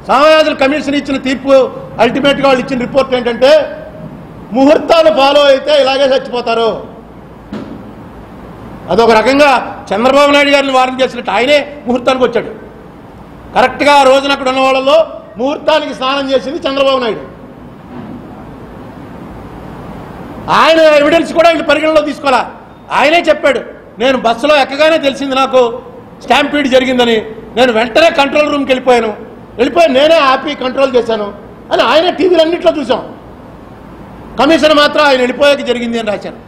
సమాజాల commission ఇచ్చిన తీర్పు అల్టిమేట్గా వాళ్ళు ఇచ్చిన రిపోర్ట్ ఏంటంటే ముహూర్తాలు ఫాలో అయితే ఇలాగే చచ్చిపోతారు అదొక రకంగా చంద్రబాబు నాయుడు గారిని వారం చేసినట్టు ఆయనే ముహూర్తానికి వచ్చాడు కరెక్ట్గా ఆ రోజున అక్కడ ఉన్న వాళ్ళలో ముహూర్తానికి స్నానం చేసింది చంద్రబాబు నాయుడు ఆయన ఎవిడెన్స్ కూడా ఆయన పరిగణలో తీసుకోవాలా ఆయనే చెప్పాడు నేను బస్సులో ఎక్కగానే తెలిసింది నాకు స్టాంపీడ్ జరిగిందని నేను వెంటనే కంట్రోల్ రూమ్కి వెళ్ళిపోయాను వెళ్ళిపోయి నేనే ఆపి కంట్రోల్ చేశాను అని ఆయనే టీవీలు అన్నింటిలో చూసాం కమిషన్ మాత్రం ఆయన వెళ్ళిపోయాక జరిగింది అని రాశారు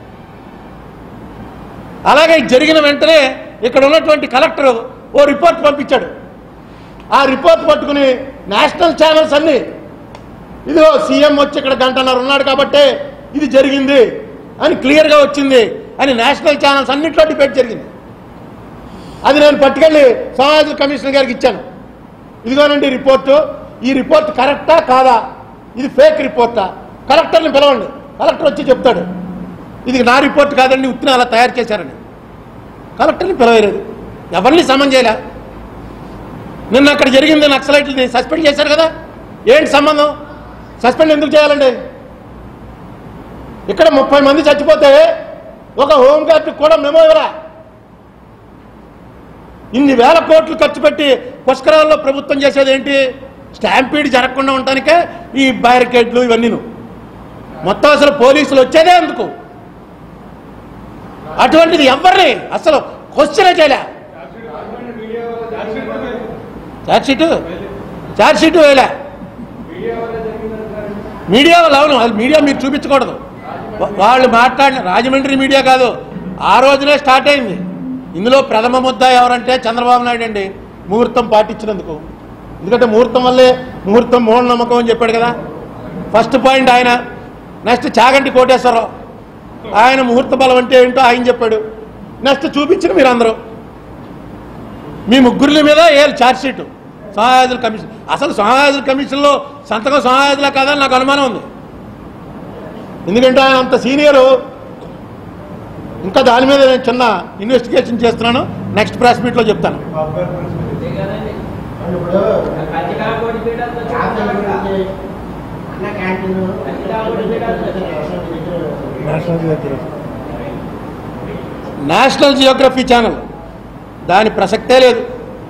అలాగే జరిగిన వెంటనే ఇక్కడ ఉన్నటువంటి కలెక్టర్ ఓ రిపోర్ట్ పంపించాడు ఆ రిపోర్ట్ పట్టుకుని నేషనల్ ఛానల్స్ అన్ని ఇదిగో సీఎం వచ్చి ఇక్కడ గంటన్నర ఉన్నాడు కాబట్టే ఇది జరిగింది అని క్లియర్గా వచ్చింది అని నేషనల్ ఛానల్స్ అన్నింటిలో డిబేట్ జరిగింది అది నేను పట్టుకెళ్ళి సమాజ కమిషనర్ గారికి ఇచ్చాను ఇదిగోనండి రిపోర్టు ఈ రిపోర్ట్ కరెక్టా కాదా ఇది ఫేక్ రిపోర్టా కలెక్టర్ని పిలవండి కలెక్టర్ వచ్చి చెప్తాడు ఇది నా రిపోర్ట్ కాదండి ఉత్తిన అలా తయారు చేశారని కలెక్టర్ని పిలవలేదు ఎవరిని సమన్ చేయలే నిన్న అక్కడ జరిగింది నక్సలైట్లది సస్పెండ్ చేశారు కదా ఏంటి సంబంధం సస్పెండ్ ఎందుకు చేయాలండి ఇక్కడ ముప్పై మంది చచ్చిపోతే ఒక హోంగార్డ్ కూడా మెమో ఇవ్వరా ఇన్ని వేల కోట్లు ఖర్చు పెట్టి పుష్కరాల్లో ప్రభుత్వం చేసేది ఏంటి స్టాంపీడ్ జరగకుండా ఉండటానికే ఈ బ్యారికేడ్లు ఇవన్నీ మొత్తం అసలు పోలీసులు వచ్చేదే అందుకు అటువంటిది ఎవరిని అసలు క్వశ్చనే చేయలే ఛార్జ్షీట్ ఛార్జ్షీట్ వేయలే మీడియా వాళ్ళు అవును వాళ్ళు మీడియా మీరు చూపించకూడదు వా- వాళ్ళు మాట్లాడిన రాజమండ్రి మీడియా కాదు ఆ రోజునే స్టార్ట్ అయింది ఇందులో ప్రథమ ముద్ద ఎవరంటే చంద్రబాబు నాయుడు అండి ముహూర్తం పాటించినందుకు ఎందుకంటే ముహూర్తం వల్లే ముహూర్తం మూఢనమ్మకం అని చెప్పాడు కదా ఫస్ట్ పాయింట్ ఆయన నెక్స్ట్ చాగంటి కోటేశ్వరరావు ఆయన ముహూర్త బలం అంటే ఏంటో ఆయన చెప్పాడు నెక్స్ట్ చూపించిన మీరు అందరూ మీ ముగ్గురి మీద ఏ ఛార్జ్షీట్ సమాజాల కమిషన్ అసలు సమాజాల కమిషన్లో సంతకం సమాజాల కాదని నాకు అనుమానం ఉంది ఎందుకంటే ఆయన అంత సీనియరు ఇంకా దాని మీద నేను చిన్న ఇన్వెస్టిగేషన్ చేస్తున్నాను నెక్స్ట్ ప్రెస్ మీట్లో చెప్తాను అంతే కదండి ఇప్పుడు కచ్చికాకోటి పీఠంతో క్యాంటీన్ చెప్తారు గురించి అన్న క్యాంటీన్ నేషనల్ జియోగ్రఫీ ఛానల్ దాని ప్రసక్తే లేదు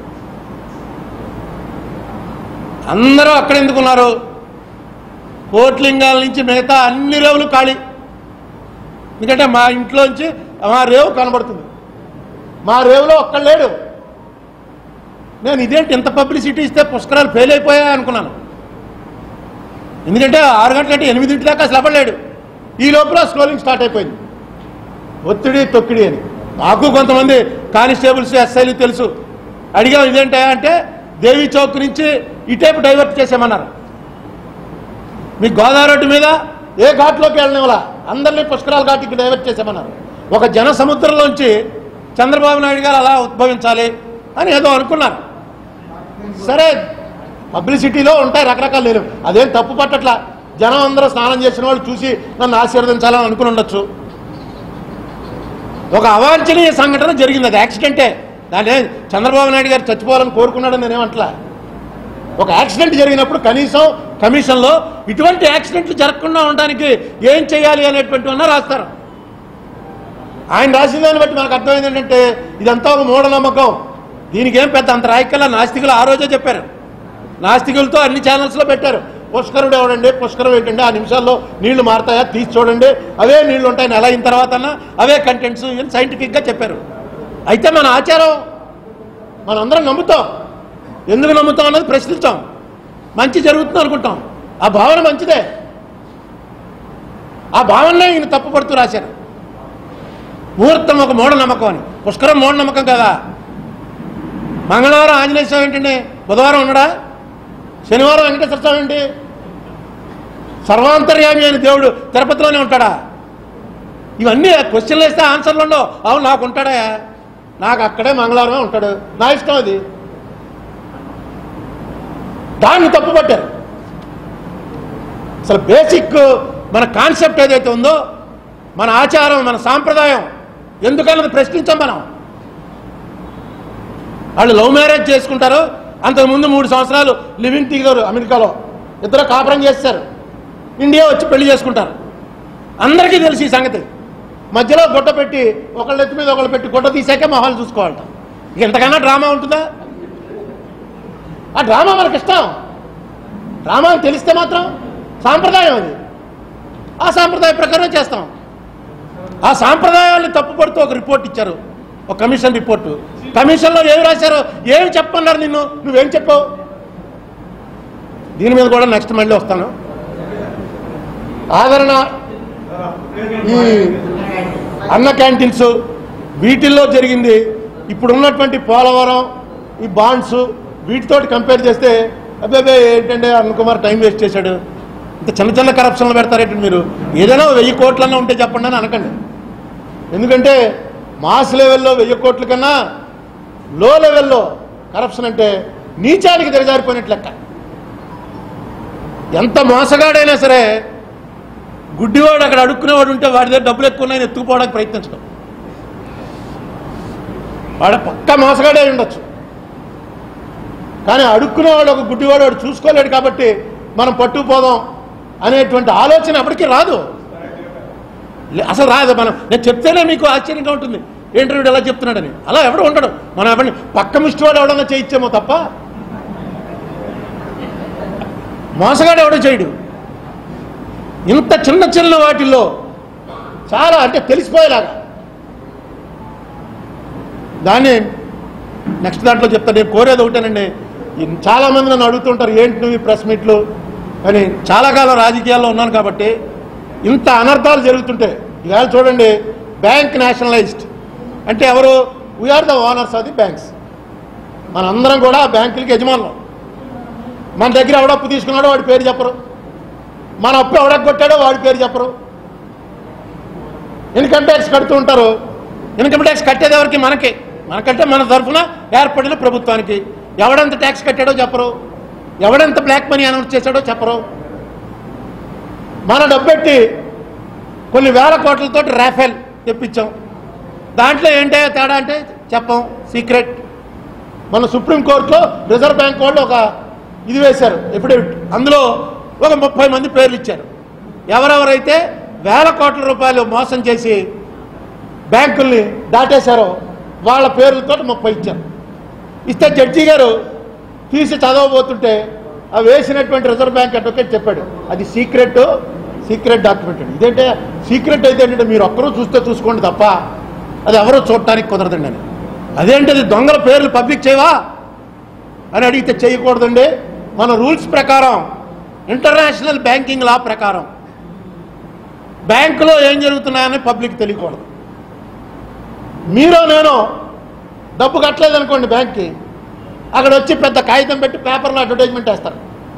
అందరూ అక్కడ ఎందుకున్నారు కోట్లింగాల నుంచి మిగతా అన్ని రేవులు ఖాళీ ఎందుకంటే మా ఇంట్లోంచి మా రేవు కనబడుతుంది మా రేవులో ఒక్కడ లేడు నేను ఇదేంటి ఇంత పబ్లిసిటీ ఇస్తే పుష్కరాలు ఫెయిల్ అయిపోయా అనుకున్నాను ఎందుకంటే ఆరు గంటలంటే ఎనిమిదింటి దాకా అసలు అవ్వలేడు ఈ లోపల స్క్రోలింగ్ స్టార్ట్ అయిపోయింది ఒత్తిడి తొక్కిడి అని నాకు కొంతమంది కానిస్టేబుల్స్ ఎస్ఐలు తెలుసు అడిగాం ఇదేంటే అంటే దేవి చౌక్ నుంచి ఇటేపు డైవర్ట్ చేసామన్నారు మీ గోదావరి రోడ్డు మీద ఏ ఘాట్లోకి వెళ్ళనివ్వాలా అందరినీ పుష్కరాల ఘాటికి డైవర్ట్ చేసామన్నారు ఒక జన సముద్రంలోంచి చంద్రబాబు నాయుడు గారు అలా ఉద్భవించాలి అని ఏదో అనుకున్నారు సరే పబ్లిసిటీలో ఉంటాయి రకరకాల నేను అదేం తప్పు పట్టట్లా జనం అందరూ స్నానం చేసిన వాళ్ళు చూసి నన్ను ఆశీర్వదించాలని అనుకుని ఉండొచ్చు ఒక అవాంఛనీయ సంఘటన జరిగింది అది యాక్సిడెంటే దాన్ని చంద్రబాబు నాయుడు గారు చచ్చిపోవాలని కోరుకున్నాడని నేనేమంటలా ఒక యాక్సిడెంట్ జరిగినప్పుడు కనీసం కమిషన్లో ఇటువంటి యాక్సిడెంట్లు జరగకుండా ఉండడానికి ఏం చేయాలి అనేటువంటివన్నా రాస్తారు ఆయన రాసిన దాన్ని బట్టి మనకు అర్థమైంది ఏంటంటే ఇదంతా ఒక మూఢనమ్మకం దీనికి ఏం పెద్ద అంత రాయకల్లా నాస్తికులు ఆ రోజే చెప్పారు నాస్తికులతో అన్ని ఛానల్స్లో పెట్టారు పుష్కరుడు ఎవడండి పుష్కరం ఏంటండి ఆ నిమిషాల్లో నీళ్లు మారుతాయా తీసి చూడండి అవే నీళ్లు ఉంటాయి నెల అయిన తర్వాత అవే కంటెంట్స్ ఇవన్నీ సైంటిఫిక్గా చెప్పారు అయితే మన ఆచారం మనందరం నమ్ముతాం ఎందుకు నమ్ముతాం అన్నది ప్రశ్నించాం మంచి జరుగుతుంది అనుకుంటాం ఆ భావన మంచిదే ఆ భావననే ఈయన తప్పుపడుతూ రాశారు ముహూర్తం ఒక మూఢనమ్మకం అని పుష్కరం మూఢనమ్మకం కదా మంగళవారం ఆంజనేయ స్వామి ఏంటండి బుధవారం ఉండడా శనివారం వెంకటేశ్వర స్వామి ఏంటి సర్వాంతర్యామి అయిన దేవుడు తిరుపతిలోనే ఉంటాడా ఇవన్నీ క్వశ్చన్లు వేస్తే ఆన్సర్లు ఉండవు అవును నాకు ఉంటాడా నాకు అక్కడే మంగళవారమే ఉంటాడు నా ఇష్టం అది దాన్ని తప్పుపట్టారు అసలు బేసిక్ మన కాన్సెప్ట్ ఏదైతే ఉందో మన ఆచారం మన సాంప్రదాయం ఎందుకన్నది ప్రశ్నించాం మనం వాళ్ళు లవ్ మ్యారేజ్ చేసుకుంటారు అంతకుముందు మూడు సంవత్సరాలు లివింగ్ దిగారు అమెరికాలో ఇద్దరు కాపురం చేస్తారు ఇండియా వచ్చి పెళ్లి చేసుకుంటారు అందరికీ తెలిసి ఈ సంగతి మధ్యలో గుడ్డ పెట్టి ఒకళ్ళ ఎత్తి మీద ఒకళ్ళు పెట్టి గుడ్డ తీసాకే మొహాలు చూసుకోవాలట ఇక ఇంతకన్నా డ్రామా ఉంటుందా ఆ డ్రామా మనకి ఇష్టం డ్రామా అని తెలిస్తే మాత్రం సాంప్రదాయం అది ఆ సాంప్రదాయ ప్రకారం చేస్తాం ఆ సాంప్రదాయాన్ని తప్పుపడుతూ ఒక రిపోర్ట్ ఇచ్చారు ఒక కమిషన్ రిపోర్టు కమిషన్లో ఏమి రాశారో ఏమి చెప్పన్నారు నిన్ను నువ్వేం చెప్పావు దీని మీద కూడా నెక్స్ట్ మళ్ళీ వస్తాను ఆదరణ ఈ అన్న క్యాంటీన్స్ వీటిల్లో జరిగింది ఇప్పుడు ఉన్నటువంటి పోలవరం ఈ బాండ్స్ వీటితోటి కంపేర్ చేస్తే అబ్బాబే ఏంటంటే అరుణ్ కుమార్ టైం వేస్ట్ చేశాడు ఇంత చిన్న చిన్న కరప్షన్లు పెడతారేంటి మీరు ఏదైనా వెయ్యి కోట్లన్నా ఉంటే చెప్పండి అని అనకండి ఎందుకంటే మాస్ లెవెల్లో వెయ్యి కోట్ల కన్నా లో లెవెల్లో కరప్షన్ అంటే నీచానికి దిగజారిపోయినట్లు లెక్క ఎంత మోసగాడైనా సరే గుడ్డివాడు అక్కడ అడుక్కునేవాడు ఉంటే వాడి దగ్గర డబ్బులు ఎక్కువ ఉన్నాయని ఎత్తుకుపోవడానికి ప్రయత్నించడం వాడు పక్క మోసగాడే అయి ఉండొచ్చు కానీ అడుక్కునేవాడు ఒక గుడ్డివాడు వాడు చూసుకోలేడు కాబట్టి మనం పట్టుకుపోదాం అనేటువంటి ఆలోచన ఎప్పటికీ రాదు లే- అసలు రాదు మనం నేను చెప్తేనే మీకు ఆశ్చర్యంగా ఉంటుంది ఏంటి వీడు ఎలా చెప్తున్నాడని అలా ఎవడు ఉండడు మనం ఎవరిని పక్క ముష్టివాడు ఎవడన్నా చేయించేమో తప్ప మోసగాడు ఎవడో చేయడు ఇంత చిన్న చిన్న వాటిల్లో చాలా అంటే తెలిసిపోయేలాగా దాన్ని నెక్స్ట్ దాంట్లో చెప్తా నేను కోరేది ఒకటేనండి ఈ చాలా మంది నన్ను అడుగుతుంటారు ఏంటి నువ్వు ఈ ప్రెస్ మీట్లు అని చాలా కాలం రాజకీయాల్లో ఉన్నాను కాబట్టి ఇంత అనర్థాలు జరుగుతుంటే ఇవాళ చూడండి బ్యాంక్ నేషనలైజ్డ్ అంటే ఎవరు we are the owners of the banks మనందరం కూడా ఆ బ్యాంకులకి యజమానులం మన దగ్గర ఎవడప్పు తీసుకున్నాడో వాడి పేరు చెప్పరు మన అప్పు ఎవడకు కొట్టాడో వాడి పేరు చెప్పరు ఇన్కమ్ ట్యాక్స్ కడుతూ ఉంటారు ఇన్కమ్ ట్యాక్స్ కట్టేది ఎవరికి మనకి మనకంటే మన తరఫున ఏర్పడిన ప్రభుత్వానికి ఎవడెంత ట్యాక్స్ కట్టాడో చెప్పరు ఎవడెంత బ్లాక్ మనీ అనౌన్స్ చేశాడో చెప్పరు మన డబ్బెట్టి కొన్ని వేల కోట్లతోటి రాఫెల్ తెప్పించాం దాంట్లో ఏంటో తేడా అంటే చెప్పం సీక్రెట్ మన సుప్రీంకోర్టులో రిజర్వ్ బ్యాంక్ వాళ్ళు ఒక ఇది వేశారు ఎఫిడవిట్ అందులో ఒక ముప్పై మంది పేర్లు ఇచ్చారు ఎవరెవరైతే వేల కోట్ల రూపాయలు మోసం చేసి బ్యాంకుల్ని దాటేశారో వాళ్ళ పేర్లతో ముప్పై ఇచ్చారు ఇస్తే జడ్జి గారు తీసి చదవబోతుంటే ఆ వేసినటువంటి రిజర్వ్ బ్యాంక్ అడ్వకేట్ చెప్పాడు అది సీక్రెట్ సీక్రెట్ డాక్యుమెంట్ అండి ఇదేంటే సీక్రెట్ అయితే ఏంటంటే మీరు ఒక్కరూ చూస్తే చూసుకోండి తప్ప అది ఎవరో చూడటానికి కుదరదండి అని అదేంటది దొంగల పేర్లు పబ్లిక్ చేయవా అని అడిగితే చేయకూడదండి మన రూల్స్ ప్రకారం ఇంటర్నేషనల్ బ్యాంకింగ్ లా ప్రకారం బ్యాంకులో ఏం జరుగుతున్నాయని పబ్లిక్ తెలియకూడదు మీరు నేను డబ్బు కట్టలేదు అనుకోండి బ్యాంక్కి అక్కడ వచ్చి పెద్ద కాగితం పెట్టి పేపర్లో అడ్వర్టైజ్మెంట్ వేస్తారు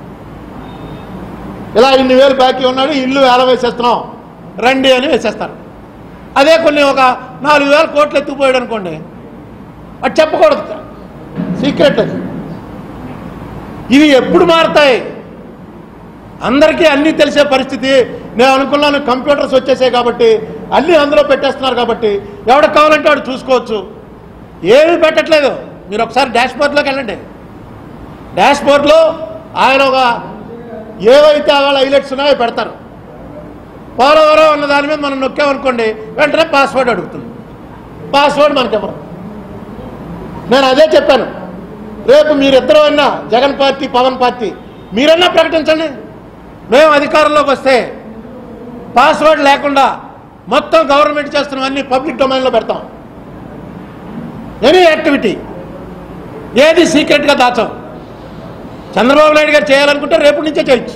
ఇలా ఇన్ని వేలు బాకీ ఉన్నాడు ఇల్లు వేల వేసేస్తున్నాం రండి అని వేసేస్తారు అదే కొన్ని ఒక నాలుగు వేల కోట్లు ఎత్తుకుపోయాడు అనుకోండి అది చెప్పకూడదు సీక్రెట్ అది ఇవి ఎప్పుడు మారుతాయి అందరికీ అన్నీ తెలిసే పరిస్థితి నేను అనుకున్నాను కంప్యూటర్స్ వచ్చేసాయి కాబట్టి అన్నీ అందులో పెట్టేస్తున్నారు కాబట్టి ఎవరికి కావాలంటే వాడు చూసుకోవచ్చు ఏమీ పెట్టట్లేదు మీరు ఒకసారి డాష్ బోర్డ్లోకి వెళ్ళండి డాష్ బోర్డ్లో ఆయన ఒక ఏవైతే వాళ్ళ హైలైట్స్ ఉన్నాయో అవి పెడతారు పోలవరం అన్న దాని మీద మనం నొక్కామనుకోండి వెంటనే పాస్వర్డ్ అడుగుతుంది పాస్వర్డ్ మనకి ఎవరు నేను అదే చెప్పాను రేపు మీరిద్దరూ అన్నా జగన్ పార్టీ పవన్ పార్టీ మీరన్నా ప్రకటించండి మేము అధికారంలోకి వస్తే పాస్వర్డ్ లేకుండా మొత్తం గవర్నమెంట్ చేస్తున్నవన్నీ పబ్లిక్ డొమైన్లో పెడతాం ఎనీ యాక్టివిటీ ఏది సీక్రెట్గా దాచాం చంద్రబాబు నాయుడు గారు చేయాలనుకుంటే రేపు నుంచే చేయొచ్చు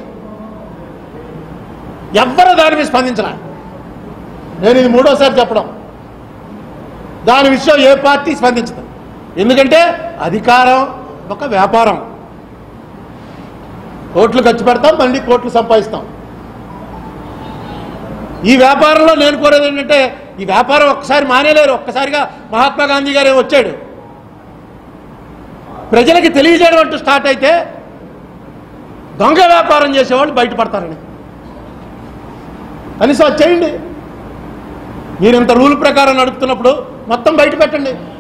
ఎవ్వరూ దాని మీద స్పందించరా నేను ఇది మూడోసారి చెప్పడం దాని విషయం ఏ పార్టీ స్పందించదు ఎందుకంటే అధికారం ఒక వ్యాపారం కోట్లు ఖర్చు పెడతాం మళ్ళీ కోట్లు సంపాదిస్తాం ఈ వ్యాపారంలో నేను కోరేది ఏంటంటే ఈ వ్యాపారం ఒక్కసారి మానేలేరు ఒక్కసారిగా మహాత్మా గాంధీ గారే వచ్చాడు ప్రజలకి తెలియజేయడం అంటూ స్టార్ట్ అయితే దొంగ వ్యాపారం చేసేవాళ్ళు బయటపడతారని కనీసం అది చేయండి మీరు ఇంత రూల్ ప్రకారం నడుపుతున్నప్పుడు మొత్తం బయట పెట్టండి